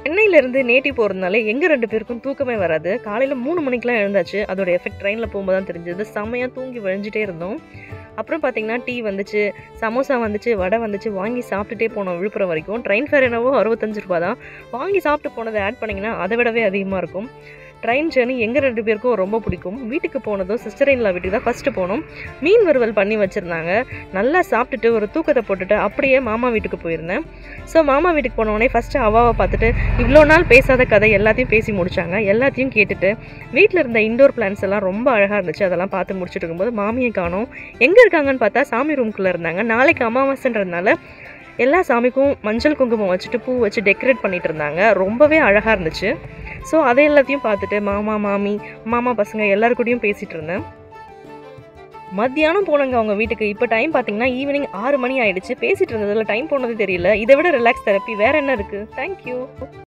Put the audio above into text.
சென்னையிலேருந்து நேட்டி போகிறதுனால எங்கள் ரெண்டு பேருக்கும் தூக்கமே வராது காலையில் மூணு மணிக்கெலாம் எழுந்தாச்சு அதோட எஃபெக்ட் ட்ரெயினில் போகும்போது தான் தெரிஞ்சது செம்மையாக தூங்கி விழிஞ்சிட்டே இருந்தோம் அப்புறம் பார்த்தீங்கன்னா டீ வந்துச்சு சமோசா வந்துச்சு வடை வந்துச்சு வாங்கி சாப்பிட்டுட்டே போனோம் விழுப்புரம் வரைக்கும் ட்ரெயின் ஃபேர் என்னவோ அறுபத்தஞ்சு ரூபா தான் வாங்கி சாப்பிட்டு போனதை ஆட் பண்ணிங்கன்னா அதை விடவே அதிகமாக இருக்கும் ட்ரெயின் ஜேர்னி எங்கள் ரெண்டு பேருக்கும் ரொம்ப பிடிக்கும் வீட்டுக்கு போனதும் சிஸ்டர் இன்லா வீட்டுக்கு தான் ஃபஸ்ட்டு போனோம் மீன் வறுவல் பண்ணி வச்சுருந்தாங்க நல்லா சாப்பிட்டுட்டு ஒரு தூக்கத்தை போட்டுட்டு அப்படியே மாமா வீட்டுக்கு போயிருந்தேன் ஸோ மாமா வீட்டுக்கு போனோடனே ஃபஸ்ட்டு அவாவை பார்த்துட்டு இவ்வளோ நாள் பேசாத கதை எல்லாத்தையும் பேசி முடிச்சாங்க எல்லாத்தையும் கேட்டுட்டு வீட்டில் இருந்த இண்டோர் பிளான்ஸ் எல்லாம் ரொம்ப அழகாக இருந்துச்சு அதெல்லாம் பார்த்து முடிச்சுட்டு இருக்கும்போது மாமியை காணோம் எங்கே இருக்காங்கன்னு பார்த்தா சாமி ரூம்குள்ளே இருந்தாங்க நாளைக்கு அமாவாசைன்றதுனால எல்லா சாமிக்கும் மஞ்சள் குங்குமம் வச்சுட்டு பூ வச்சு டெக்கரேட் பண்ணிட்டு இருந்தாங்க ரொம்பவே அழகாக இருந்துச்சு ஸோ அதை எல்லாத்தையும் பார்த்துட்டு மாமா மாமி மாமா பசங்க எல்லாரு கூடயும் பேசிகிட்டு இருந்தேன் மத்தியானம் போனங்க அவங்க வீட்டுக்கு இப்போ டைம் பார்த்தீங்கன்னா ஈவினிங் ஆறு மணி ஆயிடுச்சு பேசிட்டு இருந்ததில் டைம் போனது தெரியல இதை விட ரிலாக்ஸ் தெரப்பி வேற என்ன இருக்குது தேங்க்யூ